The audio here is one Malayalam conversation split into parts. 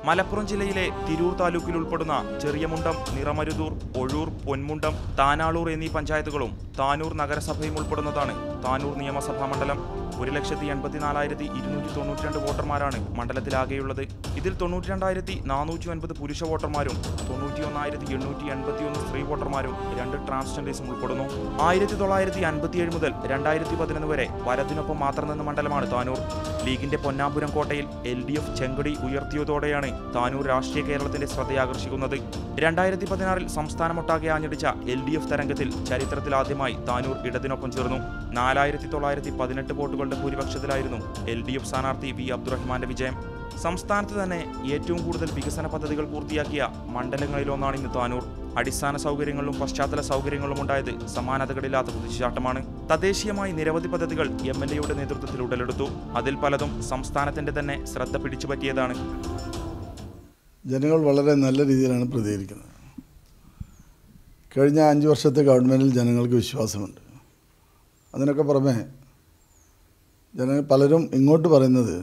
മലപ്പുറം ജില്ലയിലെ തിരൂർ താലൂക്കിൽ ഉൾപ്പെടുന്ന ചെറിയമുണ്ടം നിറമരുതൂർ ഒഴൂർ പൊന്മുണ്ടം താനാളൂർ എന്നീ പഞ്ചായത്തുകളും താനൂർ നഗരസഭയും ഉൾപ്പെടുന്നതാണ് താനൂർ നിയമസഭാ മണ്ഡലം ഒരു ലക്ഷത്തി എൺപത്തിനാലായിരത്തി ഇരുന്നൂറ്റി തൊണ്ണൂറ്റി രണ്ട് വോട്ടർമാരാണ് മണ്ഡലത്തിലാകെയുള്ളത് ഇതിൽ തൊണ്ണൂറ്റി രണ്ടായിരത്തി നാനൂറ്റി ഒൻപത് പുരുഷ വോട്ടർമാരും തൊണ്ണൂറ്റി ഒന്നായിരത്തി എണ്ണൂറ്റി എൺപത്തിയൊന്ന് സ്ത്രീ വോട്ടർമാരും രണ്ട് ട്രാൻസ്ജെൻഡേഴ്സും ഉൾപ്പെടുന്നു ആയിരത്തി തൊള്ളായിരത്തി അൻപത്തിയേഴ് മുതൽ രണ്ടായിരത്തി പതിനൊന്ന് വരെ വലതിനൊപ്പം മാത്രം നിന്ന മണ്ഡലമാണ് താനൂർ ലീഗിന്റെ പൊന്നാപുരം കോട്ടയിൽ എൽ ഡി എഫ് ചെങ്കടി ഉയർത്തിയതോടെയാണ് താനൂർ രാഷ്ട്രീയ കേരളത്തിന്റെ ശ്രദ്ധയാകർഷിക്കുന്നത് രണ്ടായിരത്തി പതിനാറിൽ സംസ്ഥാനമൊട്ടാകെ ആഞ്ഞടിച്ച എൽ ഡി എഫ് തരംഗത്തിൽ ചരിത്രത്തിലാദ്യമായി താനൂർ ഇടതിനൊപ്പം ചേർന്നു നാലായിരത്തി തൊള്ളായിരത്തി പതിനെട്ട് വോട്ടുകളുടെ ഭൂരിപക്ഷത്തിലായിരുന്നു എൽ ഡി എഫ് സ്ഥാനാർത്ഥി വി അബ്ദുറഹ്മാന്റെ വിജയം സംസ്ഥാനത്ത് തന്നെ ഏറ്റവും കൂടുതൽ വികസന പദ്ധതികൾ പൂർത്തിയാക്കിയ മണ്ഡലങ്ങളിലൊന്നാണ് ഇന്ന് താനൂർ അടിസ്ഥാന സൗകര്യങ്ങളും പശ്ചാത്തല സൗകര്യങ്ങളും ഉണ്ടായത് സമാനതകളില്ലാത്ത കുതിച്ചുചാട്ടമാണ് തദ്ദേശീയമായി നിരവധി പദ്ധതികൾ എം എൽ എയുടെ നേതൃത്വത്തിൽ ഉടലെടുത്തു അതിൽ പലതും സംസ്ഥാനത്തിന്റെ തന്നെ ശ്രദ്ധ പിടിച്ചുപറ്റിയതാണ് ജനങ്ങൾ വളരെ നല്ല രീതിയിലാണ് പ്രതികരിക്കുന്നത് കഴിഞ്ഞ അഞ്ച് വർഷത്തെ ഗവൺമെൻറ്റിൽ ജനങ്ങൾക്ക് വിശ്വാസമുണ്ട് അതിനൊക്കെ പുറമെ ജനങ്ങൾ പലരും ഇങ്ങോട്ട് പറയുന്നത്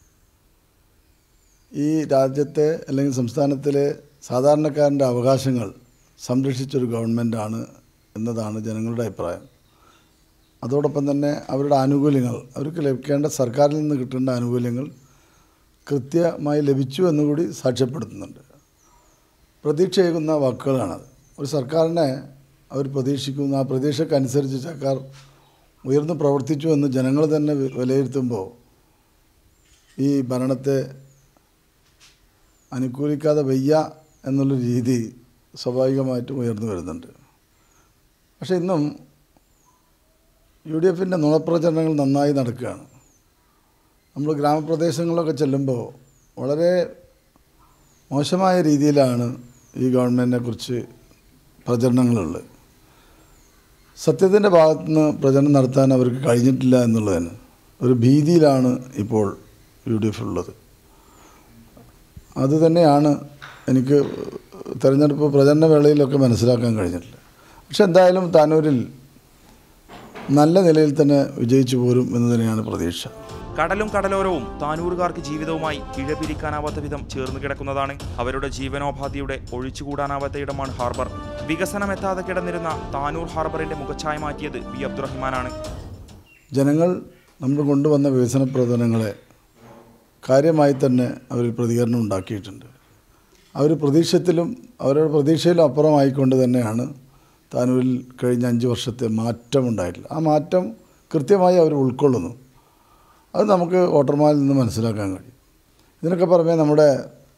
ഈ രാജ്യത്തെ അല്ലെങ്കിൽ സംസ്ഥാനത്തിലെ സാധാരണക്കാരൻ്റെ അവകാശങ്ങൾ സംരക്ഷിച്ചൊരു ഗവൺമെൻറ്റാണ് എന്നതാണ് ജനങ്ങളുടെ അഭിപ്രായം അതോടൊപ്പം തന്നെ അവരുടെ ആനുകൂല്യങ്ങൾ അവർക്ക് ലഭിക്കേണ്ട സർക്കാരിൽ നിന്ന് കിട്ടേണ്ട ആനുകൂല്യങ്ങൾ കൃത്യമായി ലഭിച്ചു എന്നുകൂടി സാക്ഷ്യപ്പെടുത്തുന്നുണ്ട് പ്രതീക്ഷയേകുന്ന വാക്കുകളാണത് ഒരു സർക്കാരിനെ അവർ പ്രതീക്ഷിക്കുന്ന ആ പ്രതീക്ഷക്കനുസരിച്ച് സർക്കാർ ഉയർന്നു പ്രവർത്തിച്ചു എന്ന് ജനങ്ങൾ തന്നെ വി- വിലയിരുത്തുമ്പോൾ ഈ ഭരണത്തെ അനുകൂലിക്കാതെ വയ്യ എന്നുള്ള രീതി സ്വാഭാവികമായിട്ടും ഉയർന്നു വരുന്നുണ്ട് പക്ഷേ ഇന്നും യു ഡി എഫിൻ്റെ നുണപ്രചരണങ്ങൾ നന്നായി നടക്കുകയാണ് നമ്മൾ ഗ്രാമപ്രദേശങ്ങളിലൊക്കെ ചെല്ലുമ്പോൾ വളരെ മോശമായ രീതിയിലാണ് ഈ ഗവൺമെൻറ്റിനെ കുറിച്ച് പ്രചരണങ്ങളുള്ളത് സത്യത്തിൻ്റെ ഭാഗത്തുനിന്ന് പ്രചരണം നടത്താൻ അവർക്ക് കഴിഞ്ഞിട്ടില്ല എന്നുള്ളതിന് ഒരു ഭീതിയിലാണ് ഇപ്പോൾ യു ഡി എഫ് ഉള്ളത് അത് തന്നെയാണ് എനിക്ക് തെരഞ്ഞെടുപ്പ് പ്രചരണ വേളയിലൊക്കെ മനസ്സിലാക്കാൻ കഴിഞ്ഞിട്ടില്ല പക്ഷെ എന്തായാലും താനൂരിൽ നല്ല നിലയിൽ തന്നെ വിജയിച്ചു പോരും എന്ന് തന്നെയാണ് പ്രതീക്ഷ കടലും കടലോരവും താനൂറുകാർക്ക് ജീവിതവുമായി ഇഴപിരിക്കാനാവാത്ത വിധം ചേർന്ന് കിടക്കുന്നതാണ് അവരുടെ ജീവനോപാധിയുടെ ഒഴിച്ചുകൂടാനാവാത്ത ഇടമാണ് ഹാർബർ വികസനം എത്താതെ കിടന്നിരുന്ന താനൂർ ഹാർബറിന്റെ മുഖച്ഛായ മാറ്റിയത് വി അബ്ദുറഹിമാനാണ് ജനങ്ങൾ നമ്മൾ കൊണ്ടുവന്ന വികസന പ്രവർത്തനങ്ങളെ കാര്യമായി തന്നെ അവർ പ്രതികരണം ഉണ്ടാക്കിയിട്ടുണ്ട് അവർ പ്രതീക്ഷത്തിലും അവരുടെ പ്രതീക്ഷയിലും അപ്പുറമായിക്കൊണ്ട് തന്നെയാണ് താനൂരിൽ കഴിഞ്ഞ അഞ്ച് വർഷത്തെ മാറ്റം ഉണ്ടായിട്ടില്ല ആ മാറ്റം കൃത്യമായി അവർ ഉൾക്കൊള്ളുന്നു അത് നമുക്ക് വോട്ടർമാരിൽ നിന്ന് മനസ്സിലാക്കാൻ കഴിയും ഇതിനൊക്കെ പുറമെ നമ്മുടെ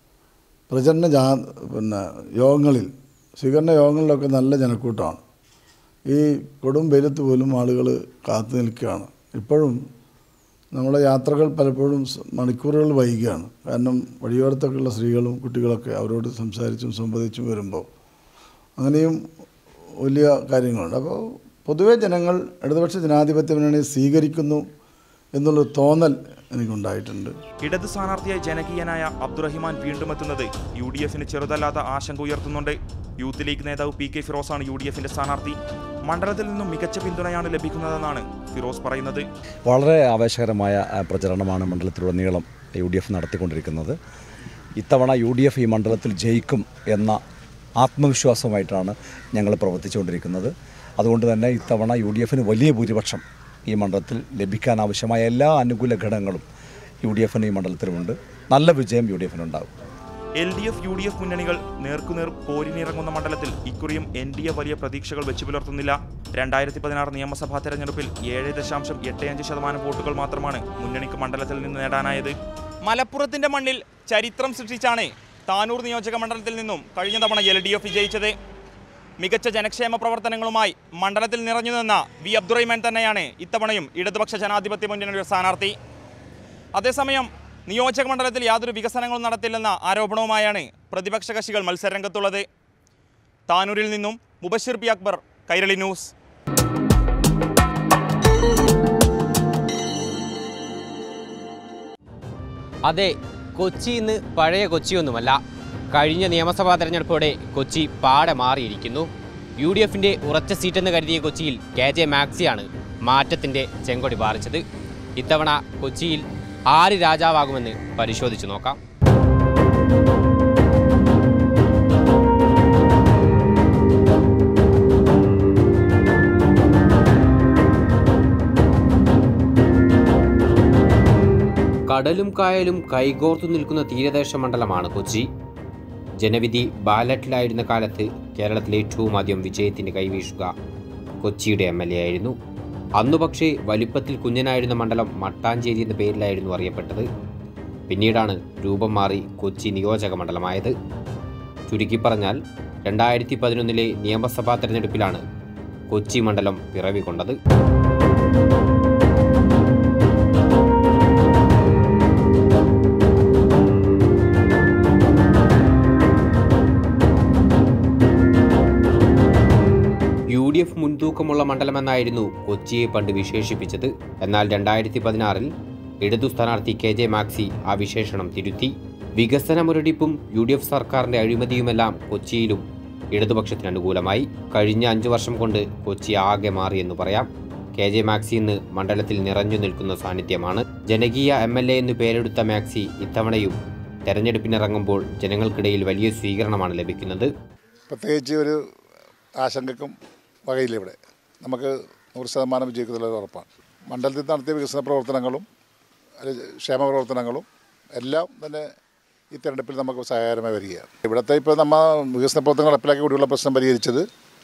പ്രചരണ ജാ പിന്നെ യോഗങ്ങളിൽ സ്വീകരണ യോഗങ്ങളിലൊക്കെ നല്ല ജനക്കൂട്ടമാണ് ഈ കൊടും വെയിലത്ത് പോലും ആളുകൾ കാത്തു നിൽക്കുകയാണ് ഇപ്പോഴും നമ്മുടെ യാത്രകൾ പലപ്പോഴും സ- മണിക്കൂറുകൾ വൈകുകയാണ് കാരണം വഴിയോരത്തൊക്കെയുള്ള സ്ത്രീകളും കുട്ടികളൊക്കെ അവരോട് സംസാരിച്ചും സംവദിച്ചും വരുമ്പോൾ അങ്ങനെയും വലിയ കാര്യങ്ങളുണ്ട് അപ്പോൾ പൊതുവെ ജനങ്ങൾ ഇടതുപക്ഷ ജനാധിപത്യ മുന്നണി സ്വീകരിക്കുന്നു എന്നുള്ള തോന്നൽ എനിക്കുണ്ടായിട്ടുണ്ട് ഇടത് സ്ഥാനാർത്ഥിയായി ജനകീയനായ അബ്ദുറഹിമാൻ വീണ്ടും എത്തുന്നത് യു ഡി എഫിന് ചെറുതല്ലാത്ത ആശങ്ക ഉയർത്തുന്നുണ്ട് യൂത്ത് ലീഗ് നേതാവ് പി കെ ഫിറോസാണ് യു ഡി എഫിന്റെ സ്ഥാനാർത്ഥി മണ്ഡലത്തിൽ നിന്നും മികച്ച പിന്തുണയാണ് ലഭിക്കുന്നതെന്നാണ് ഫിറോസ് പറയുന്നത് വളരെ ആവേശകരമായ ആ, പ്രചരണമാണ് മണ്ഡലത്തിലുടനീളം യു ഡി എഫ് നടത്തിക്കൊണ്ടിരിക്കുന്നത് ഇത്തവണ യു ഡി എഫ് ഈ മണ്ഡലത്തിൽ ജയിക്കും എന്ന ആത്മവിശ്വാസമായിട്ടാണ് ഞങ്ങൾ പ്രവർത്തിച്ചുകൊണ്ടിരിക്കുന്നത് അതുകൊണ്ട് തന്നെ ഇത്തവണ യു ഡി എഫിന് വലിയ ഭൂരിപക്ഷം ഈ മണ്ഡലത്തിൽ ലഭിക്കാനാവശ്യമായ എല്ലാ അനുകൂല ഘടകങ്ങളും യു ഡി എഫിന് ഈ മണ്ഡലത്തിലുമുണ്ട് നല്ല വിജയം യു ഡി എഫിനുണ്ടാകും L D F U D F മുന്നണികൾ നേർക്കുനേർ പോരിനിറങ്ങുന്ന മണ്ഡലത്തിൽ ഇക്കുറിയും എൻ ഡി എ വലിയ പ്രതീക്ഷകൾ വെച്ചു പുലർത്തുന്നില്ല രണ്ടായിരത്തി പതിനാറ് നിയമസഭാ തെരഞ്ഞെടുപ്പിൽ ഏഴ് ദശാംശം എട്ട് അഞ്ച് ശതമാനം വോട്ടുകൾ മാത്രമാണ് മുന്നണിക്ക് മണ്ഡലത്തിൽ നിന്ന് നേടാനായത് മലപ്പുറത്തിന്റെ മണ്ണിൽ ചരിത്രം സൃഷ്ടിച്ചാണ് താനൂർ നിയോജക മണ്ഡലത്തിൽ നിന്നും കഴിഞ്ഞ തവണ എൽ ഡി എഫ് വിജയിച്ചത് മികച്ച ജനക്ഷേമ പ്രവർത്തനങ്ങളുമായി മണ്ഡലത്തിൽ നിറഞ്ഞു നിന്ന വി അബ്ദുറഹിമാൻ തന്നെയാണ് ഇത്തവണയും ഇടതുപക്ഷ ജനാധിപത്യ മുന്നണിയുടെ സ്ഥാനാർത്ഥി അതേസമയം നിയോജക മണ്ഡലത്തിൽ യാതൊരു വികസനങ്ങളും നടത്തില്ലെന്ന ആരോപണവുമായാണ് പ്രതിപക്ഷ കക്ഷികൾ മത്സരരംഗത്തുള്ളത് താനൂരിൽ നിന്നും മുബഷിർ പി അക്ബർ കൈരളി ന്യൂസ് അതെ കൊച്ചി ഇന്ന് പഴയ കൊച്ചിയൊന്നുമല്ല കഴിഞ്ഞ നിയമസഭാ തെരഞ്ഞെടുപ്പോടെ കൊച്ചി പാടെ മാറിയിരിക്കുന്നു യു ഡി എഫിന്റെ ഉറച്ച സീറ്റെന്ന് കരുതിയ കൊച്ചിയിൽ കെ ജെ മാക്സിയാണ് മാറ്റത്തിന്റെ ചെങ്കൊടി പാറിച്ചത് ഇത്തവണ കൊച്ചിയിൽ ആര് രാജാവാകുമെന്ന് പരിശോധിച്ചു നോക്കാം കടലും കായലും കൈകോർത്തു നിൽക്കുന്ന തീരദേശ മണ്ഡലമാണ് കൊച്ചി ജനവിധി ബാലറ്റിലായിരുന്ന കാലത്ത് കേരളത്തിലെ ഏറ്റവും ആദ്യം വിജയത്തിന് കൈവീശുക കൊച്ചിയുടെ എം എൽ എ ആയിരുന്നു അന്നു പക്ഷേ വലിപ്പത്തിൽ കുഞ്ഞനായിരുന്ന മണ്ഡലം മട്ടാഞ്ചേരി എന്ന പേരിലായിരുന്നു അറിയപ്പെട്ടത് പിന്നീടാണ് രൂപം മാറി കൊച്ചി നിയോജക മണ്ഡലമായത് ചുരുക്കി പറഞ്ഞാൽ രണ്ടായിരത്തി പതിനൊന്നിലെ നിയമസഭാ തെരഞ്ഞെടുപ്പിലാണ് കൊച്ചി മണ്ഡലം പിറവികൊണ്ടത് യു ഡി എഫ് മുൻതൂക്കമുള്ള മണ്ഡലമെന്നായിരുന്നു കൊച്ചിയെ പണ്ട് വിശേഷിപ്പിച്ചത് എന്നാൽ രണ്ടായിരത്തി പതിനാറിൽ ഇടതു സ്ഥാനാർത്ഥി കെ ജെ മാക്സി ആ വിശേഷണം തിരുത്തി വികസന മുരടിപ്പും യു ഡി എഫ് സർക്കാരിന്റെ അഴിമതിയുമെല്ലാം കൊച്ചിയിലും ഇടതുപക്ഷത്തിന് അനുകൂലമായി കഴിഞ്ഞ അഞ്ചു വർഷം കൊണ്ട് കൊച്ചി ആകെ മാറിയെന്ന് പറയാം കെ ജെ മാക്സി ഇന്ന് മണ്ഡലത്തിൽ നിറഞ്ഞു നിൽക്കുന്ന സാന്നിധ്യമാണ് ജനകീയ എം എൽ എ എന്ന് പേരെടുത്ത മാക്സി ഇത്തവണയും തെരഞ്ഞെടുപ്പിനിറങ്ങുമ്പോൾ ജനങ്ങൾക്കിടയിൽ വലിയ സ്വീകരണമാണ് ലഭിക്കുന്നത് പ്രത്യേകിച്ച് ഒരു ആശങ്കക്കും വകയില്ല ഇവിടെ നമുക്ക് നൂറ് ശതമാനം വിജയിക്കുന്നുള്ളത് ഉറപ്പാണ് മണ്ഡലത്തിൽ നടത്തിയ വികസന പ്രവർത്തനങ്ങളും അല്ലെ ക്ഷേമ പ്രവർത്തനങ്ങളും എല്ലാം തന്നെ ഈ തെരഞ്ഞെടുപ്പിൽ നമുക്ക് സഹായകരമായി വരികയാണ് ഇവിടുത്തെ ഇപ്പോൾ നമ്മ വികസന പ്രവർത്തനങ്ങൾ നടപ്പിലാക്കി കുടിവെള്ള പ്രശ്നം പരിഹരിച്ചത്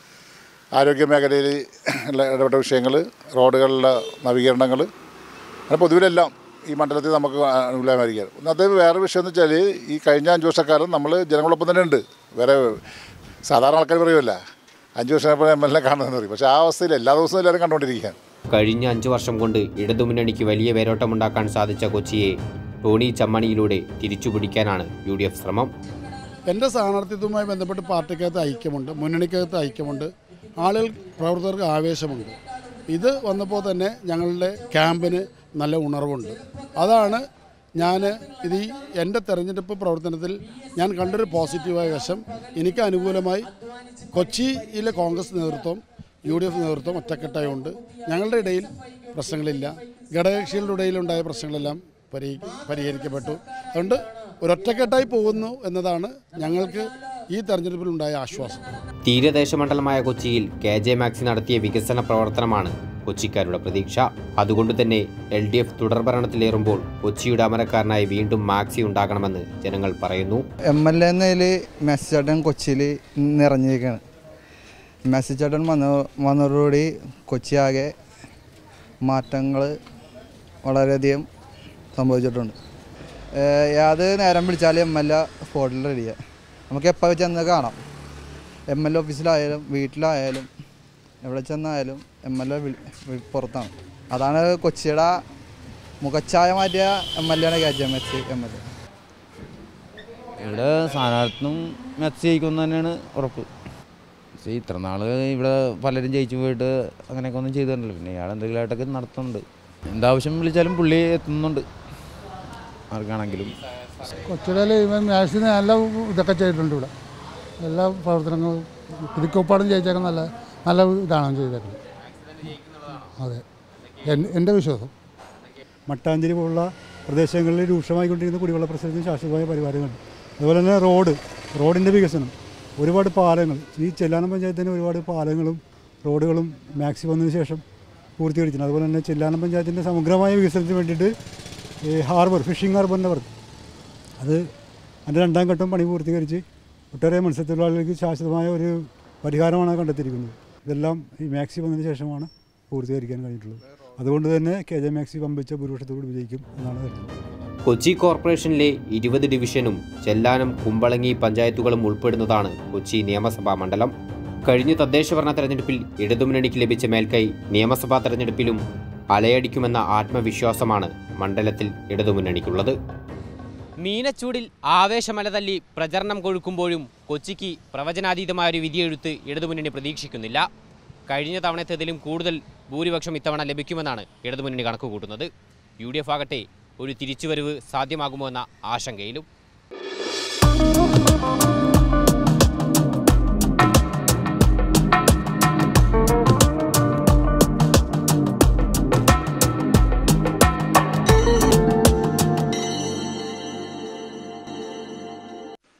ആരോഗ്യ മേഖലയിൽ ഉള്ള ഇടപെട്ട വിഷയങ്ങൾ റോഡുകളിലെ നവീകരണങ്ങൾ അങ്ങനെ പൊതുവിലെല്ലാം ഈ മണ്ഡലത്തിൽ നമുക്ക് അനുകൂലമായിരിക്കുകയാണ് ഒന്നാമത്തെ വേറെ വിഷയം എന്ന് വെച്ചാൽ ഈ കഴിഞ്ഞ അഞ്ച് വർഷക്കാലം നമ്മൾ ജനങ്ങളൊപ്പം തന്നെ ഉണ്ട് വേറെ സാധാരണ ആൾക്കാർ പറയുമല്ല അഞ്ച് വർഷം എം എൽ എ കാണുന്നതെന്ന് പറയും പക്ഷേ ആ അവസ്ഥയിൽ എല്ലാ ദിവസവും എല്ലാവരും കണ്ടുകൊണ്ടിരിക്കുകയാണ് കഴിഞ്ഞ അഞ്ചു വർഷം കൊണ്ട് ഇടതുമുന്നണിക്ക് വലിയ വേരോട്ടമുണ്ടാക്കാൻ സാധിച്ച കൊച്ചിയെ ടോണി ചമ്മണിയിലൂടെ തിരിച്ചുപിടിക്കാനാണ് യു ഡി എഫ് ശ്രമം എൻ്റെ സ്ഥാനാർത്ഥിത്വവുമായി ബന്ധപ്പെട്ട് പാർട്ടിക്കകത്ത് ഐക്യമുണ്ട് മുന്നണിക്കകത്ത് ഐക്യമുണ്ട് ആളുകൾ പ്രവർത്തകർക്ക് ആവേശമുണ്ട് ഇത് വന്നപ്പോൾ തന്നെ ഞങ്ങളുടെ ക്യാമ്പിന് നല്ല ഉണർവുണ്ട് അതാണ് ഞാൻ ഇത് ഈ എൻ്റെ തെരഞ്ഞെടുപ്പ് പ്രവർത്തനത്തിൽ ഞാൻ കണ്ടൊരു പോസിറ്റീവായ വശം എനിക്ക് അനുകൂലമായി കൊച്ചിയിലെ കോൺഗ്രസ് നേതൃത്വം യു ഡി എഫ് നേതൃത്വം ഒറ്റക്കെട്ടായുണ്ട് ഞങ്ങളുടെ ഇടയിൽ പ്രശ്നങ്ങളില്ല ഘടകകക്ഷികളുടെ ഇടയിലുണ്ടായ പ്രശ്നങ്ങളെല്ലാം പരി പരിഹരിക്കപ്പെട്ടു അതുകൊണ്ട് ഒരൊറ്റക്കെട്ടായി പോകുന്നു എന്നതാണ് ഞങ്ങൾക്ക് ഈ തെരഞ്ഞെടുപ്പിലുണ്ടായ ആശ്വാസം തീരദേശ മണ്ഡലമായ കൊച്ചിയിൽ കെ ജെ മാക്സി നടത്തിയ വികസന പ്രവർത്തനമാണ് കൊച്ചിക്കാരുടെ പ്രതീക്ഷ അതുകൊണ്ട് തന്നെ എൽ ഡി എഫ് തുടർഭരണത്തിലേറുമ്പോൾ കൊച്ചിയുടെ അമരക്കാരനായി വീണ്ടും മാക്സി ഉണ്ടാകണമെന്ന് ജനങ്ങൾ പറയുന്നു എം എൽ എ എന്നതിൽ മെസ്സി ചേട്ടൻ കൊച്ചിയിൽ നിറഞ്ഞിരിക്കുകയാണ് മെസ്സി ചേട്ടൻ വന്ന വന്നതോടുകൂടി കൊച്ചി ആകെ മാറ്റങ്ങൾ വളരെയധികം സംഭവിച്ചിട്ടുണ്ട് ഏഹ് ഏത് നേരം വിളിച്ചാലും എം എൽ എ സ്പോട്ടിൽ റെഡിയാണ് നമുക്ക് എപ്പോൾ ചെന്ന് കാണാം എം എൽ എ ഓഫീസിലായാലും വീട്ടിലായാലും എവിടെ ചെന്നായാലും എം എൽ എ പുറത്താണ് അതാണ് കൊച്ചിയുടെ മുഖച്ഛായ മാറ്റിയ എം എൽ എ ആണ് K J Messi M L A ഇവിടെ സ്ഥാനാർത്ഥിനും മെസ്സി ജയിക്കും തന്നെയാണ് ഉറപ്പ് പക്ഷേ ഇത്ര നാൾ ഇവിടെ പലരും ജയിച്ചു പോയിട്ട് അങ്ങനെയൊക്കെ ഒന്നും ചെയ്തിട്ടുണ്ടല്ലോ പിന്നെ ഇയാൾ എന്തെങ്കിലുമായിട്ടൊക്കെ നടത്തുന്നുണ്ട് എന്താവശ്യം വിളിച്ചാലും പുള്ളി എത്തുന്നുണ്ട് ആർക്കാണെങ്കിലും കൊച്ചിയിൽ ഇവൻ മാക്സിന് നല്ല ഇതൊക്കെ ചെയ്തിട്ടുണ്ട് ഇവിടെ എല്ലാ പ്രവർത്തനങ്ങളും പുതുക്കോപ്പാടും ജയിച്ചേക്കാൻ നല്ല നല്ല ഇതാണ് ചെയ്തേക്കുന്നത് അതെ എൻ- എൻ്റെ വിശ്വാസം മട്ടാഞ്ചേരി പോലുള്ള പ്രദേശങ്ങളിൽ രൂക്ഷമായിക്കൊണ്ടിരിക്കുന്ന കുടിവെള്ള പ്രശ്നത്തിന് ശാശ്വതമായ പരിഹാരങ്ങളുണ്ട് അതുപോലെ തന്നെ റോഡ് റോഡിൻ്റെ വികസനം ഒരുപാട് പാലങ്ങൾ ഈ ചെല്ലാനം പഞ്ചായത്തിന് ഒരുപാട് പാലങ്ങളും റോഡുകളും മാക്സി വന്നതിന് ശേഷം പൂർത്തീകരിച്ചിട്ടുണ്ട് അതുപോലെ തന്നെ ചെല്ലാനം പഞ്ചായത്തിൻ്റെ സമഗ്രമായ വികസനത്തിന് വേണ്ടിയിട്ട് ഈ ഹാർബർ ഫിഷിംഗ് ഹാർബറിൻ്റെ വർക്ക് അത് അതിൻ്റെ രണ്ടാം ഘട്ടം പണി പൂർത്തീകരിച്ച് ഒട്ടേറെ മത്സ്യത്തൊഴിലാളികൾക്ക് ശാശ്വതമായ ഒരു പരിഹാരമാണ് കണ്ടെത്തിയിരിക്കുന്നത് ഇതെല്ലാം ഈ മാക്സി വന്നതിന് ശേഷമാണ് പൂർത്തീകരിക്കാൻ കഴിഞ്ഞിട്ടുള്ളത് അതുകൊണ്ട് തന്നെ കെ ജെ മാക്സി പമ്പിച്ച ഭൂരിപക്ഷത്തോട് വിജയിക്കും എന്നാണ് കരുതുന്നത് കൊച്ചി കോർപ്പറേഷനിലെ ഇരുപത് ഡിവിഷനും ചെല്ലാനം കുമ്പളങ്ങി പഞ്ചായത്തുകളും ഉൾപ്പെടുന്നതാണ് കൊച്ചി നിയമസഭാ മണ്ഡലം കഴിഞ്ഞ തദ്ദേശ ഭരണ തെരഞ്ഞെടുപ്പിൽ ഇടതുമുന്നണിക്ക് ലഭിച്ച മേൽക്കൈ നിയമസഭാ തെരഞ്ഞെടുപ്പിലും അലയടിക്കുമെന്ന ആത്മവിശ്വാസമാണ് മണ്ഡലത്തിൽ ഇടതുമുന്നണിക്കുള്ളത് മീനച്ചൂടിൽ ആവേശമല തല്ലി പ്രചരണം കൊഴുക്കുമ്പോഴും കൊച്ചിക്ക് പ്രവചനാതീതമായ ഒരു വിധിയെഴുത്ത് ഇടതുമുന്നണി പ്രതീക്ഷിക്കുന്നില്ല കഴിഞ്ഞ തവണത്തേതിലും കൂടുതൽ ഭൂരിപക്ഷം ഇത്തവണ ലഭിക്കുമെന്നാണ് ഇടതുമുന്നണി കണക്കുകൂട്ടുന്നത് യു ഡി എഫ് ആകട്ടെ ഒരു തിരിച്ചുവരവ് സാധ്യമാകുമോ എന്ന ആശങ്കയിലും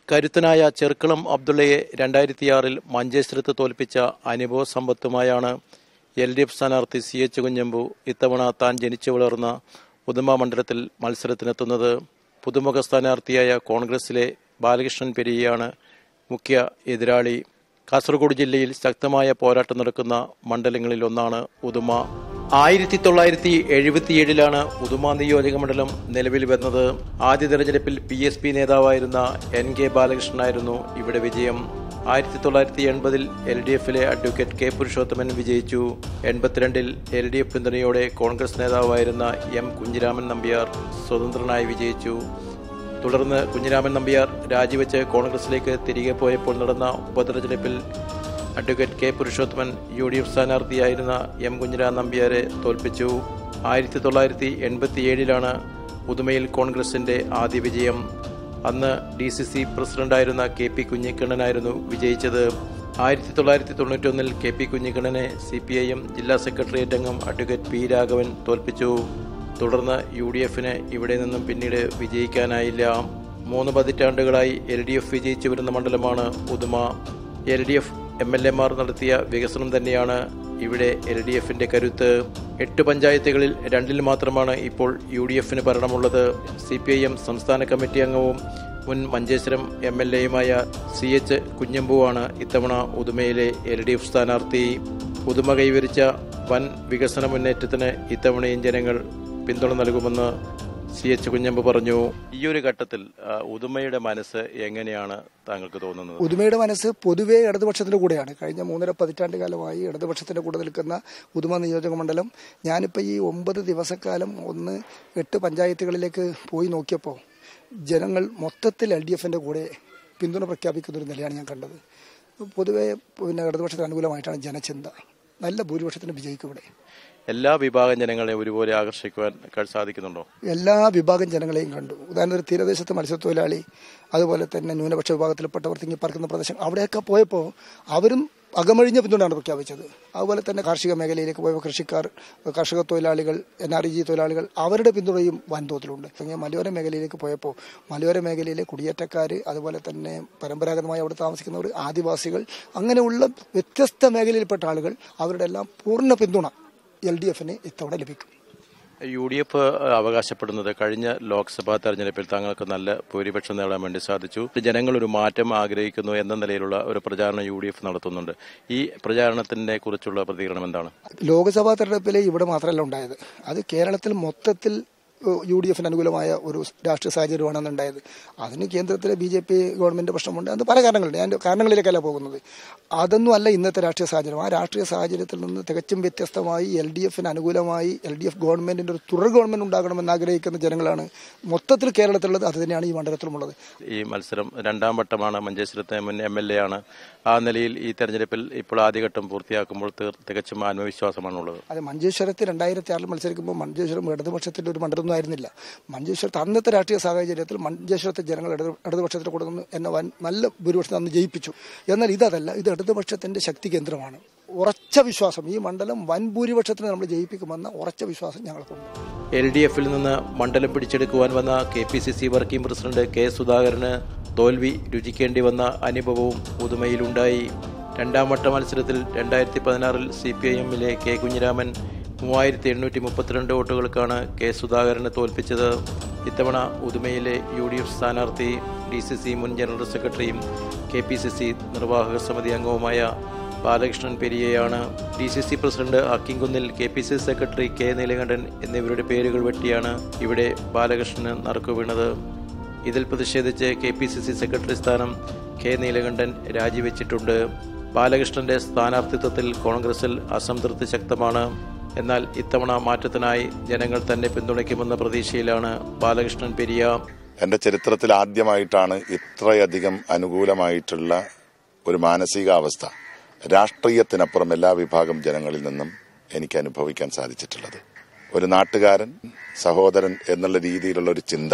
കരുത്തനായ ചെറുക്കളം അബ്ദുള്ളയെ രണ്ടായിരത്തിയാറിൽ മഞ്ചേശ്വരത്ത് തോൽപ്പിച്ച അനുഭവ സമ്പത്തുമായാണ് എൽ ഡി എഫ് സ്ഥാനാർത്ഥി സി എച്ച് കുഞ്ഞമ്പു ഇത്തവണ താൻ ജനിച്ചു വളർന്ന ഉദുമ മണ്ഡലത്തിൽ മത്സരത്തിനെത്തുന്നത് പുതുമുഖ സ്ഥാനാർത്ഥിയായ കോൺഗ്രസിലെ ബാലകൃഷ്ണൻ പെരിയയാണ് മുഖ്യ എതിരാളി കാസർഗോഡ് ജില്ലയിൽ ശക്തമായ പോരാട്ടം നടക്കുന്ന മണ്ഡലങ്ങളിൽ ഒന്നാണ് ഉദുമ ആയിരത്തി തൊള്ളായിരത്തി എഴുപത്തിയേഴിലാണ് ഉദുമ നിയോജക മണ്ഡലം നിലവിൽ വന്നത് ആദ്യ തെരഞ്ഞെടുപ്പിൽ പി എസ് പി നേതാവായിരുന്ന എൻ കെ ബാലകൃഷ്ണനായിരുന്നു ഇവിടെ വിജയം ആയിരത്തി തൊള്ളായിരത്തി എൺപതിൽ എൽ ഡി എഫിലെ അഡ്വക്കേറ്റ് കെ പുരുഷോത്തമൻ വിജയിച്ചു എൺപത്തിരണ്ടിൽ എൽ ഡി എഫ് പിന്തുണയോടെ കോൺഗ്രസ് നേതാവായിരുന്ന എം കുഞ്ഞിരാമൻ നമ്പ്യാർ സ്വതന്ത്രനായി വിജയിച്ചു തുടർന്ന് കുഞ്ഞിരാമൻ നമ്പ്യാർ രാജിവെച്ച് കോൺഗ്രസിലേക്ക് തിരികെ പോയപ്പോൾ നടന്ന ഉപതെരഞ്ഞെടുപ്പിൽ advocate K Purushothaman U D F സ്ഥാനാർത്ഥിയായിരുന്ന എം കുഞ്ഞിരാം നമ്പ്യാരെ തോൽപ്പിച്ചു ആയിരത്തി തൊള്ളായിരത്തി എൺപത്തിയേഴിലാണ് പുതുമയിൽ കോൺഗ്രസിന്റെ ആദ്യ വിജയം അന്ന് ഡി സി സി പ്രസിഡന്റായിരുന്ന കെ പി കുഞ്ഞിക്കണ്ണനായിരുന്നു വിജയിച്ചത് ആയിരത്തി തൊള്ളായിരത്തി തൊണ്ണൂറ്റൊന്നിൽ കെ പി കുഞ്ഞിക്കണ്ണനെ സി പി ഐ എം ജില്ലാ സെക്രട്ടേറിയറ്റ് അംഗം അഡ്വക്കേറ്റ് പി രാഘവൻ തോൽപ്പിച്ചു തുടർന്ന് യു ഡി എഫിന് ഇവിടെ നിന്നും പിന്നീട് വിജയിക്കാനായില്ല മൂന്ന് പതിറ്റാണ്ടുകളായി എൽ ഡി എഫ് വിജയിച്ചു വരുന്ന മണ്ഡലമാണ് Uduma L D F M L എമാർ നടത്തിയ വികസനം തന്നെയാണ് ഇവിടെ എൽ ഡി എഫിന്റെ കരുത്ത് എട്ട് പഞ്ചായത്തുകളിൽ രണ്ടിൽ മാത്രമാണ് ഇപ്പോൾ യു ഡി എഫിന് ഭരണമുള്ളത് സി പി ഐ എം സംസ്ഥാന കമ്മിറ്റി അംഗവും മുൻ മഞ്ചേശ്വരം എം എൽ എയുമായ സി എച്ച് കുഞ്ഞമ്പുവാണ് ഇത്തവണ ഉദുമയിലെ എൽ ഡി എഫ് സ്ഥാനാർത്ഥി ഉദുമ കൈവരിച്ച വൻ വികസന മുന്നേറ്റത്തിന് ഇത്തവണയും ജനങ്ങൾ പിന്തുണ നൽകുമെന്ന് സി എച്ച് കുഞ്ഞമ്പ് പറഞ്ഞു ഈ ഒരു ഘട്ടത്തിൽ ആ, ഉദുമയുടെ മനസ്സ് എങ്ങനെയാണ് താങ്കൾക്ക് തോന്നുന്നത് ഉദുമയുടെ മനസ്സ് പൊതുവേ ഇടതുപക്ഷത്തിന്റെ കൂടെയാണ് കഴിഞ്ഞ മൂന്നര പതിറ്റാണ്ട് കാലമായി ഇടതുപക്ഷത്തിന്റെ കൂടെ നിൽക്കുന്ന ഉദുമ നിയോജക മണ്ഡലം ഞാനിപ്പോൾ ഈ ഒമ്പത് ദിവസക്കാലം ഒന്ന് എട്ട് പഞ്ചായത്തുകളിലേക്ക് പോയി നോക്കിയപ്പോൾ ജനങ്ങൾ മൊത്തത്തിൽ എൽ ഡി എഫിന്റെ കൂടെ പിന്തുണ പ്രഖ്യാപിക്കുന്ന ഒരു നിലയാണ് ഞാൻ കണ്ടത് പൊതുവേ പിന്നെ ഇടതുപക്ഷത്തിന് അനുകൂലമായിട്ടാണ് ജനചിന്ത നല്ല ഭൂരിപക്ഷത്തിന് വിജയിക്കും ഇവിടെ എല്ലാ വിഭാഗം ജനങ്ങളെ ഒരുപോലെ ആകർഷിക്കുവാൻ ക- സാധിക്കുന്നുണ്ടോ എല്ലാ വിഭാഗം ജനങ്ങളെയും കണ്ടു ഉദാഹരണത്തിന് തീരദേശത്ത് മത്സ്യത്തൊഴിലാളി അതുപോലെ തന്നെ ന്യൂനപക്ഷ വിഭാഗത്തിൽപ്പെട്ടവർ തിങ്ങിപ്പാർക്കുന്ന പ്രദേശം അവിടെയൊക്കെ പോയപ്പോൾ അവരും അകമഴിഞ്ഞ പിന്തുണയാണ് പ്രഖ്യാപിച്ചത് അതുപോലെ തന്നെ കാർഷിക മേഖലയിലേക്ക് പോയപ്പോൾ കൃഷിക്കാർ കർഷക തൊഴിലാളികൾ എൻ ആർ ഇ ജി തൊഴിലാളികൾ അവരുടെ പിന്തുണയും വൻതോതിലുണ്ട് അങ്ങനെ മലയോര മേഖലയിലേക്ക് പോയപ്പോൾ മലയോര മേഖലയിലെ കുടിയേറ്റക്കാർ അതുപോലെ തന്നെ പരമ്പരാഗതമായി അവിടെ താമസിക്കുന്നവർ ആദിവാസികൾ അങ്ങനെയുള്ള വ്യത്യസ്ത മേഖലയിൽപ്പെട്ട ആളുകൾ അവരുടെ എല്ലാം പൂർണ്ണ പിന്തുണ എൽ ഡി എഫിന് ഇത്തവണ ലഭിക്കും യു ഡി എഫ് അവകാശപ്പെടുന്നത് കഴിഞ്ഞ ലോക്സഭാ തെരഞ്ഞെടുപ്പിൽ തങ്ങൾക്ക് നല്ല ഭൂരിപക്ഷം നേടാൻ വേണ്ടി സാധിച്ചു ജനങ്ങൾ ഒരു മാറ്റം ആഗ്രഹിക്കുന്നു എന്ന നിലയിലുള്ള ഒരു പ്രചാരണം യു ഡി എഫ് നടത്തുന്നുണ്ട് ഈ പ്രചാരണത്തിനെ കുറിച്ചുള്ള പ്രതികരണം എന്താണ് ലോക്സഭാ തെരഞ്ഞെടുപ്പിൽ ഇവിടെ മാത്രമല്ല ഉണ്ടായത് അത് കേരളത്തിൽ മൊത്തത്തിൽ യു ഡി എഫിന് അനുകൂലമായ ഒരു രാഷ്ട്രീയ സാഹചര്യമാണ് അന്ന് ഉണ്ടായത് അതിന് കേന്ദ്രത്തിലെ ബി ജെ പി ഗവൺമെന്റ് പ്രശ്നമുണ്ട് അത് പല കാരണങ്ങളുണ്ട് ഞാൻ കാരണങ്ങളിലേക്കല്ല പോകുന്നത് അതൊന്നും അല്ല ഇന്നത്തെ രാഷ്ട്രീയ സാഹചര്യം ആ രാഷ്ട്രീയ സാഹചര്യത്തിൽ നിന്ന് തികച്ചും വ്യത്യസ്തമായി എൽ ഡി എഫിന് അനുകൂലമായി എൽ ഡി എഫ് ഗവൺമെന്റിന്റെ ഒരു തുടർ ഗവൺമെന്റ് ഉണ്ടാകണമെന്ന് ആഗ്രഹിക്കുന്ന ജനങ്ങളാണ് മൊത്തത്തിൽ കേരളത്തിലുള്ളത് അത് തന്നെയാണ് ഈ മണ്ഡലത്തിലുമുള്ളത് ഈ മത്സരം രണ്ടാം വട്ടമാണ് മഞ്ചേശ്വരത്തെ മുൻ എം എൽ എ ആണ് ആ നിലയിൽ ഈ തെരഞ്ഞെടുപ്പിൽ ഇപ്പോൾ ആദ്യഘട്ടം പൂർത്തിയാക്കുമ്പോൾ തീർ- തികച്ചും ആത്മവിശ്വാസമാണുള്ളത് അതെ മഞ്ചേശ്വരത്ത് രണ്ടായിരത്തി ആറിൽ മത്സരിക്കുമ്പോൾ മഞ്ചേശ്വരം ഇടതുപക്ഷത്തിന്റെ ഒരു മണ്ഡലമൊന്നും ആയിരുന്നില്ല മഞ്ചേശ്വരത്ത് അന്നത്തെ രാഷ്ട്രീയ സാഹചര്യത്തിൽ മഞ്ചേശ്വരത്തെ ജനങ്ങൾ ഇടതു ഇടതുപക്ഷത്തിൽ കൂടെ നിന്ന് എന്നെ വൻ നല്ല ഭൂരിപക്ഷത്തിൽ അന്ന് ജയിപ്പിച്ചു എന്നാൽ ഇതല്ല ഇത് ഇടതുപക്ഷത്തിന്റെ ശക്തി കേന്ദ്രമാണ് ഉറച്ച വിശ്വാസം ഈ മണ്ഡലം വൻ ഭൂരിപക്ഷത്തിന് നമ്മൾ ജയിപ്പിക്കുമെന്ന ഉറച്ച വിശ്വാസം ഞങ്ങൾക്കുണ്ട് എൽ ഡി എഫിൽ നിന്ന് മണ്ഡലം പിടിച്ചെടുക്കുവാൻ വന്ന K P C C working president K സുധാകരന് തോൽവി രുചിക്കേണ്ടി വന്ന അനുഭവവും പുതുമയിലുണ്ടായി രണ്ടാം വട്ട മത്സരത്തിൽ രണ്ടായിരത്തി പതിനാറിൽ സി പി ഐ എമ്മിലെ കെ കുഞ്ഞിരാമൻ മൂവായിരത്തി എണ്ണൂറ്റി മുപ്പത്തിരണ്ട് വോട്ടുകൾക്കാണ് കെ സുധാകരനെ തോൽപ്പിച്ചത് ഇത്തവണ ഉദുമയിലെ യു ഡി എഫ് സ്ഥാനാർത്ഥി ഡി സി സി മുൻ ജനറൽ സെക്രട്ടറിയും കെ പി സി സി നിർവാഹക സമിതി അംഗവുമായ Balakrishnan പെരിയയാണ് D C C president ഹക്കിംകുന്നിൽ K P C secretary K Neelakantan എന്നിവരുടെ പേരുകൾ വെട്ടിയാണ് ഇവിടെ ബാലകൃഷ്ണന് നറുക്കു വീണത് ഇതിൽ പ്രതിഷേധിച്ച് K P C C secretary സ്ഥാനം കെ നീലകണ്ഠൻ രാജിവെച്ചിട്ടുണ്ട് ബാലകൃഷ്ണന്റെ സ്ഥാനാർത്ഥിത്വത്തിൽ കോൺഗ്രസിൽ അസംതൃപ്തി ശക്തമാണ് എന്നാൽ ഇത്തവണ മാറ്റത്തിനായി ജനങ്ങൾ തന്നെ പിന്തുണയ്ക്കുമെന്ന പ്രതീക്ഷയിലാണ് ബാലകൃഷ്ണൻ പെരിയ എന്റെ ചരിത്രത്തിൽ ആദ്യമായിട്ടാണ് ഇത്രയധികം അനുകൂലമായിട്ടുള്ള ഒരു മാനസികാവസ്ഥ രാഷ്ട്രീയത്തിനപ്പുറം എല്ലാ വിഭാഗം ജനങ്ങളിൽ നിന്നും എനിക്ക് അനുഭവിക്കാൻ സാധിച്ചിട്ടുള്ളത് ഒരു നാട്ടുകാരൻ സഹോദരൻ എന്നുള്ള രീതിയിലുള്ള ഒരു ചിന്ത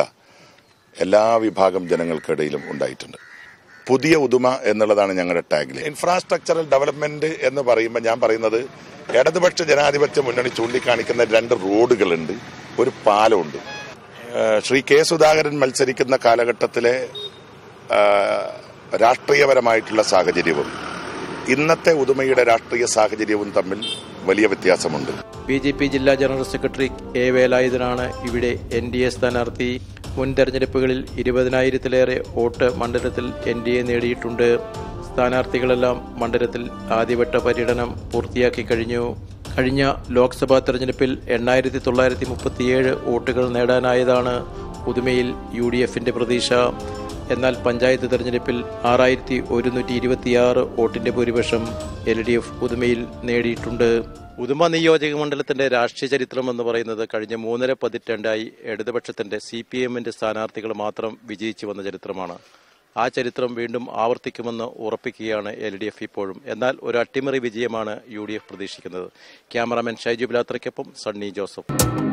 എല്ലാ വിഭാഗം ജനങ്ങൾക്കിടയിലും ഉണ്ടായിട്ടുണ്ട് പുതിയ ഉദുമ എന്നുള്ളതാണ് ഞങ്ങളുടെ ടാഗിൽ ഇൻഫ്രാസ്ട്രക്ചറൽ ഡെവലപ്മെന്റ് എന്ന് പറയുമ്പോൾ ഞാൻ പറയുന്നത് ഇടതുപക്ഷ ജനാധിപത്യ മുന്നണി ചൂണ്ടിക്കാണിക്കുന്ന രണ്ട് റോഡുകളുണ്ട് ഒരു പാലമുണ്ട് ഏഹ് ശ്രീ കെ സുധാകരൻ മത്സരിക്കുന്ന കാലഘട്ടത്തിലെ ആ, രാഷ്ട്രീയപരമായിട്ടുള്ള സാഹചര്യവും ഇന്നത്തെ ഉദുമയുടെ രാഷ്ട്രീയ സാഹചര്യവും തമ്മിൽ വലിയ വ്യത്യാസമുണ്ട് ബി ജെ പി ജില്ലാ ജനറൽ സെക്രട്ടറി എ വേലായുധനാണ് ഇവിടെ എൻ ഡി എ സ്ഥാനാർത്ഥി മുൻ തെരഞ്ഞെടുപ്പുകളിൽ ഇരുപതിനായിരത്തിലേറെ വോട്ട് മണ്ഡലത്തിൽ എൻ ഡി എ നേടിയിട്ടുണ്ട് സ്ഥാനാർത്ഥികളെല്ലാം മണ്ഡലത്തിൽ ആദ്യവട്ട പര്യടനം പൂർത്തിയാക്കി കഴിഞ്ഞു കഴിഞ്ഞ ലോക്സഭാ തെരഞ്ഞെടുപ്പിൽ എണ്ണായിരത്തി തൊള്ളായിരത്തി മുപ്പത്തിയേഴ് വോട്ടുകൾ നേടാനായതാണ് പുതുമയിൽ യു ഡി എഫിന്റെ പ്രതീക്ഷ എന്നാൽ പഞ്ചായത്ത് തെരഞ്ഞെടുപ്പിൽ ആറായിരത്തി ഒരുന്നൂറ്റി ഇരുപത്തിയാറ് വോട്ടിന്റെ ഭൂരിപക്ഷം എൽ ഡി എഫ് ഉദുമയിൽ നേടിയിട്ടുണ്ട് ഉദുമ നിയോജക മണ്ഡലത്തിന്റെ രാഷ്ട്രീയ ചരിത്രം എന്ന് പറയുന്നത് കഴിഞ്ഞ മൂന്നര പതിറ്റാണ്ടായി ഇടതുപക്ഷത്തിന്റെ സി പി എമ്മിന്റെ സ്ഥാനാർത്ഥികൾ മാത്രം വിജയിച്ചു വന്ന ചരിത്രമാണ് ആ ചരിത്രം വീണ്ടും ആവർത്തിക്കുമെന്ന് ഉറപ്പിക്കുകയാണ് എൽ ഡി എഫ് ഇപ്പോഴും എന്നാൽ ഒരു അട്ടിമറി വിജയമാണ് യു ഡി എഫ് പ്രതീക്ഷിക്കുന്നത് ക്യാമറാമാൻ ഷൈജു ബിലാത്രയ്ക്കൊപ്പം സണ്ണി ജോസഫ്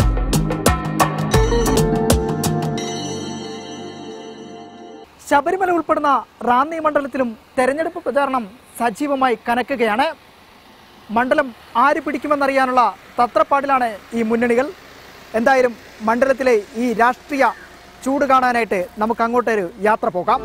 ശബരിമല ഉൾപ്പെടുന്ന റാന്നി മണ്ഡലത്തിലും തെരഞ്ഞെടുപ്പ് പ്രചാരണം സജീവമായി കനക്കുകയാണ് മണ്ഡലം ആര് പിടിക്കുമെന്നറിയാനുള്ള തത്രപ്പാടിലാണ് ഈ മുന്നണികൾ എന്തായാലും മണ്ഡലത്തിലെ ഈ രാഷ്ട്രീയ ചൂട് കാണാനായിട്ട് നമുക്ക് അങ്ങോട്ടൊരു യാത്ര പോകാം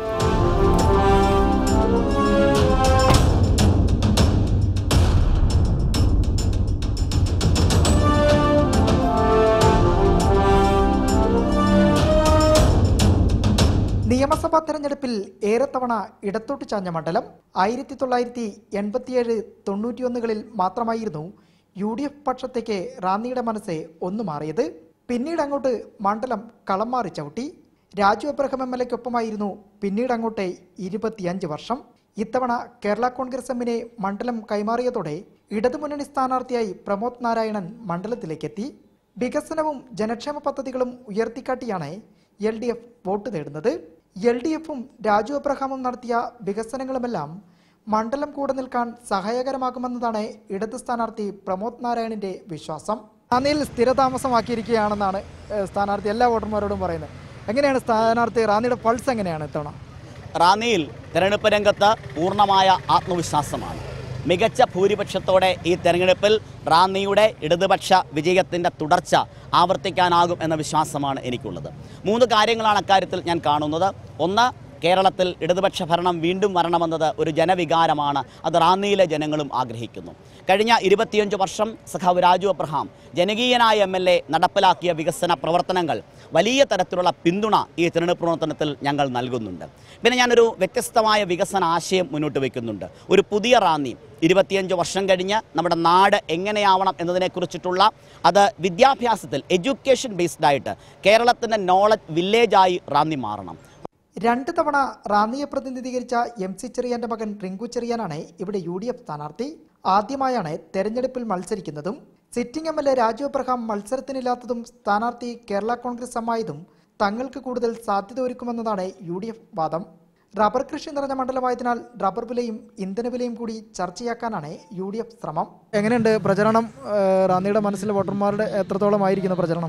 നിയമസഭാ തെരഞ്ഞെടുപ്പിൽ ഏറെത്തവണ ഇടത്തോട്ട് ചാഞ്ഞ മണ്ഡലം ആയിരത്തി തൊള്ളായിരത്തി എൺപത്തിയേഴ് തൊണ്ണൂറ്റിയൊന്നുകളിൽ മാത്രമായിരുന്നു യു ഡി എഫ് പക്ഷത്തേക്ക് റാന്നിയുടെ മനസ്സ് ഒന്നു മാറിയത് പിന്നീട് അങ്ങോട്ട് മണ്ഡലം കളം മാറി ചവിട്ടി രാജു അബ്രഹം എം എൽ എക്കൊപ്പമായിരുന്നു പിന്നീട് അങ്ങോട്ട് ഇരുപത്തിയഞ്ച് വർഷം ഇത്തവണ കേരള കോൺഗ്രസ് എമ്മിനെ മണ്ഡലം കൈമാറിയതോടെ ഇടതുമുന്നണി സ്ഥാനാർത്ഥിയായി പ്രമോദ് നാരായണൻ മണ്ഡലത്തിലേക്കെത്തി വികസനവും ജനക്ഷേമ പദ്ധതികളും ഉയർത്തിക്കാട്ടിയാണ് എൽ ഡി എഫ് വോട്ട് നേടുന്നത് എൽ ഡി എഫും രാജു അബ്രഹാമും നടത്തിയ വികസനങ്ങളുമെല്ലാം മണ്ഡലം കൂടെ നിൽക്കാൻ സഹായകരമാകുമെന്നതാണ് ഇടത് സ്ഥാനാർത്ഥി പ്രമോദ് നാരായണന്റെ വിശ്വാസം റാന്നിയിൽ സ്ഥിരതാമസമാക്കിയിരിക്കുകയാണെന്നാണ് ഏഹ്, സ്ഥാനാർത്ഥി എല്ലാ വോട്ടർമാരോടും പറയുന്നത് എങ്ങനെയാണ് സ്ഥാനാർത്ഥി റാന്നിയുടെ പൾസ് എങ്ങനെയാണ് ഇത്തവണ റാന്നിയിൽ തെരഞ്ഞെടുപ്പ് രംഗത്ത് പൂർണ്ണമായ ആത്മവിശ്വാസമാണ് മികച്ച ഭൂരിപക്ഷത്തോടെ ഈ തെരഞ്ഞെടുപ്പിൽ റാന്നിയുടെ ഇടതുപക്ഷ വിജയത്തിൻ്റെ തുടർച്ച ആവർത്തിക്കാനാകും എന്ന വിശ്വാസമാണ് എനിക്കുള്ളത് മൂന്ന് കാര്യങ്ങളാണ് അക്കാര്യത്തിൽ ഞാൻ കാണുന്നത് ഒന്ന് കേരളത്തിൽ ഇടതുപക്ഷ ഭരണം വീണ്ടും വരണമെന്നത് ഒരു ജനവികാരമാണ് അത് റാന്നിയിലെ ജനങ്ങളും ആഗ്രഹിക്കുന്നു കഴിഞ്ഞ ഇരുപത്തിയഞ്ച് വർഷം സഖാവ് രാജു അബ്രഹാം ജനകീയനായ എം എൽ എ നടപ്പിലാക്കിയ വികസന പ്രവർത്തനങ്ങൾ വലിയ തരത്തിലുള്ള പിന്തുണ ഈ തിരഞ്ഞെടുപ്പ് പ്രവർത്തനത്തിൽ ഞങ്ങൾ നൽകുന്നുണ്ട് പിന്നെ ഞാനൊരു വ്യത്യസ്തമായ വികസന ആശയം മുന്നോട്ട് വയ്ക്കുന്നുണ്ട് ഒരു പുതിയ റാന്നി ഇരുപത്തിയഞ്ച് വർഷം കഴിഞ്ഞ് നമ്മുടെ നാട് എങ്ങനെയാവണം എന്നതിനെക്കുറിച്ചിട്ടുള്ള അത് വിദ്യാഭ്യാസത്തിൽ എഡ്യൂക്കേഷൻ ബേസ്ഡ് ആയിട്ട് കേരളത്തിൻ്റെ നോളജ് വില്ലേജായി റാന്നി മാറണം രണ്ട് തവണ റാന്നിയെ പ്രതിനിധീകരിച്ച എം സി ചെറിയാന്റെ മകൻ റിങ്കു ചെറിയാനാണ് ഇവിടെ യു ഡി എഫ് സ്ഥാനാർത്ഥി ആദ്യമായാണ് തെരഞ്ഞെടുപ്പിൽ മത്സരിക്കുന്നതും sitting M L A Raju Abraham മത്സരത്തിനില്ലാത്തതും സ്ഥാനാർത്ഥി കേരള കോൺഗ്രസ് അമ്മായതും തങ്ങൾക്ക് കൂടുതൽ സാധ്യത ഒരുക്കുമെന്നതാണ് യു ഡി എഫ് വാദം റബ്ബർ കൃഷി നിറഞ്ഞ മണ്ഡലമായതിനാൽ റബ്ബർ വിലയും ഇന്ധന വിലയും കൂടി ചർച്ചയാക്കാനാണ് യു ഡി എഫ് ശ്രമം എങ്ങനെയുണ്ട് പ്രചരണം ഏഹ്, റാന്നിയുടെ മനസ്സിൽ വോട്ടർമാരുടെ എത്രത്തോളം ആയിരിക്കുന്ന പ്രചരണം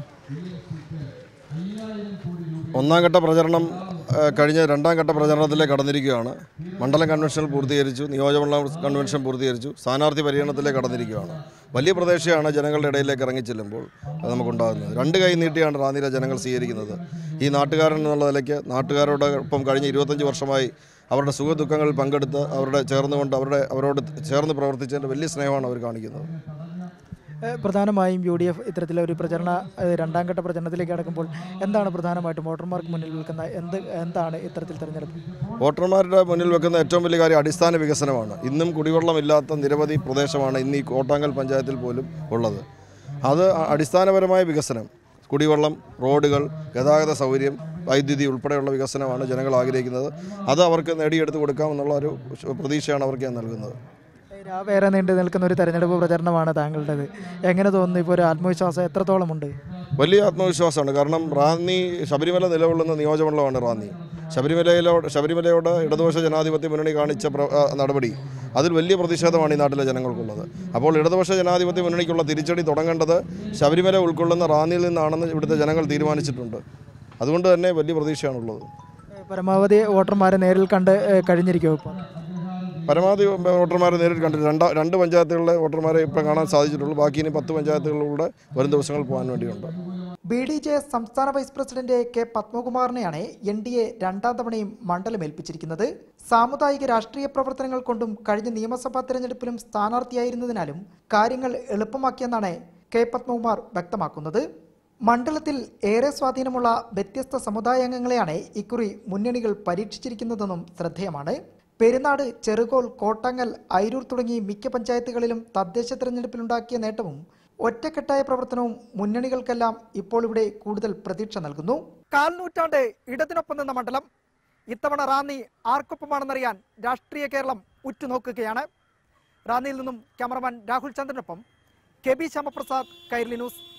ഒന്നാം ഘട്ട പ്രചരണം ആ, കഴിഞ്ഞ രണ്ടാം ഘട്ട പ്രചരണത്തിലേക്ക് കടന്നിരിക്കുകയാണ് മണ്ഡലം കൺവെൻഷൻ പൂർത്തീകരിച്ചു നിയോജകമണ്ഡലം കൺവെൻഷൻ പൂർത്തീകരിച്ചു സ്ഥാനാർത്ഥി പര്യടനത്തിലേക്ക് കടന്നിരിക്കുകയാണ് വലിയ പ്രതീക്ഷയാണ് ജനങ്ങളുടെ ഇടയിലേക്ക് ഇറങ്ങിച്ചെല്ലുമ്പോൾ അത് നമുക്കുണ്ടാകുന്നത് രണ്ട് കൈ നീട്ടിയാണ് റാന്നിയിലെ ജനങ്ങൾ സ്വീകരിക്കുന്നത് ഈ നാട്ടുകാരൻ എന്നുള്ള നിലയ്ക്ക് നാട്ടുകാരോടൊപ്പം കഴിഞ്ഞ ഇരുപത്തഞ്ച് വർഷമായി അവരുടെ സുഖ ദുഃഖങ്ങളിൽ പങ്കെടുത്ത് അവരുടെ ചേർന്നുകൊണ്ട് അവരുടെ അവരോട് ചേർന്ന് പ്രവർത്തിച്ചതിൻ്റെ വലിയ സ്നേഹമാണ് അവർ കാണിക്കുന്നത് ഏഹ്, പ്രധാനമായും യു ഡി എഫ് ഇത്തരത്തിലെ ഒരു പ്രചരണ ഏഹ്, രണ്ടാം ഘട്ട പ്രചരണത്തിലേക്ക് കടക്കുമ്പോൾ എന്താണ് പ്രധാനമായിട്ടും വോട്ടർമാർക്ക് മുന്നിൽ നിൽക്കുന്ന എന്ത് എന്താണ് ഇത്തരത്തിൽ തെരഞ്ഞെടുപ്പ് വോട്ടർമാരുടെ മുന്നിൽ വെക്കുന്ന ഏറ്റവും വലിയ കാര്യം അടിസ്ഥാന വികസനമാണ് ഇന്നും കുടിവെള്ളമില്ലാത്ത നിരവധി പ്രദേശമാണ് ഇന്ന് ഈ കോട്ടാങ്കൽ പഞ്ചായത്തിൽ പോലും ഉള്ളത് അത് അ- അടിസ്ഥാനപരമായ വികസനം കുടിവെള്ളം റോഡുകൾ ഗതാഗത സൗകര്യം വൈദ്യുതി ഉൾപ്പെടെയുള്ള വികസനമാണ് ജനങ്ങൾ ആഗ്രഹിക്കുന്നത് അത് അവർക്ക് നേടിയെടുത്ത് കൊടുക്കാമെന്നുള്ള ഒരു പ്രതീക്ഷയാണ് അവർക്ക് ഞാൻ നൽകുന്നത് വേറെ നീണ്ടു നിൽക്കുന്ന ഒരു തെരഞ്ഞെടുപ്പ് പ്രചരണമാണ് താങ്കളുടേത് എങ്ങനെ തോന്നുന്നു ഇപ്പോൾ ഒരു ആത്മവിശ്വാസം എത്രത്തോളം ഉണ്ട് വലിയ ആത്മവിശ്വാസമാണ് കാരണം റാന്നി ശബരിമല നിലകൊള്ളുന്ന നിയോജകമണ്ഡലമാണ് റാന്നി ശബരിമലയിലോട് ശബരിമലയോട് ഇടതുപക്ഷ ജനാധിപത്യ മുന്നണി കാണിച്ച പ്ര- ആ, നടപടി അതിൽ വലിയ പ്രതിഷേധമാണ് ഈ നാട്ടിലെ ജനങ്ങൾക്കുള്ളത് അപ്പോൾ ഇടതുപക്ഷ ജനാധിപത്യ മുന്നണിക്കുള്ള തിരിച്ചടി തുടങ്ങേണ്ടത് ശബരിമല ഉൾക്കൊള്ളുന്ന റാന്നിയിൽ നിന്നാണെന്ന് ഇവിടുത്തെ ജനങ്ങൾ തീരുമാനിച്ചിട്ടുണ്ട് അതുകൊണ്ട് തന്നെ വലിയ പ്രതീക്ഷയാണുള്ളത് ഏഹ്, പരമാവധി വോട്ടർമാരെ നേരിൽ കണ്ട് ഏഹ്, കഴിഞ്ഞിരിക്കുമോ ഇപ്പോൾ പരമാവധി വോട്ടർമാരെ നേരിട്ട് കണ്ടിട്ട് രണ്ട് രണ്ട് പഞ്ചായത്തുകളിലെ വോട്ടർമാരെ ഇപ്പം കാണാൻ സാധിച്ചിട്ടുള്ളൂ ബാക്കി ഇനി പത്ത് പഞ്ചായത്തുകളിലൂടെ വരും ദിവസങ്ങൾ പോകാൻ വേണ്ടിയുണ്ട് ബി ഡി ജെ സംസ്ഥാന വൈസ് പ്രസിഡന്റ് കെ പത്മകുമാറിനെയാണ് എൻ ഡി എ രണ്ടാം തവണയും മണ്ഡലം ഏൽപ്പിച്ചിരിക്കുന്നത് സാമുദായിക രാഷ്ട്രീയ പ്രവർത്തനങ്ങൾ കൊണ്ടും കഴിഞ്ഞ നിയമസഭാ തെരഞ്ഞെടുപ്പിലും സ്ഥാനാർത്ഥിയായിരുന്നതിനാലും കാര്യങ്ങൾ എളുപ്പമാക്കിയെന്നാണ് കെ പത്മകുമാർ വ്യക്തമാക്കുന്നത് മണ്ഡലത്തിൽ ഏറെ സ്വാധീനമുള്ള വ്യത്യസ്ത സമുദായ അംഗങ്ങളെയാണ് ഇക്കുറി മുന്നണികൾ പരീക്ഷിച്ചിരിക്കുന്നതെന്നും ശ്രദ്ധേയമാണ് പെരുന്നാട് ചെറുകോൽ കോട്ടങ്ങൽ അയിരൂർ തുടങ്ങി മിക്ക പഞ്ചായത്തുകളിലും തദ്ദേശ തെരഞ്ഞെടുപ്പിലുണ്ടാക്കിയ നേട്ടവും ഒറ്റക്കെട്ടായ പ്രവർത്തനവും മുന്നണികൾക്കെല്ലാം ഇപ്പോൾ ഇവിടെ കൂടുതൽ പ്രതീക്ഷ നൽകുന്നു കാൽനൂറ്റാണ്ട് ഇടതിനൊപ്പം നിന്ന മണ്ഡലം ഇത്തവണ റാന്നി ആർക്കൊപ്പമാണെന്നറിയാൻ രാഷ്ട്രീയ കേരളം ഉറ്റുനോക്കുകയാണ് റാന്നിയിൽ നിന്നും ക്യാമറമാൻ രാഹുൽ ചന്ദ്രനൊപ്പം K B Shyamaprasad Kairali news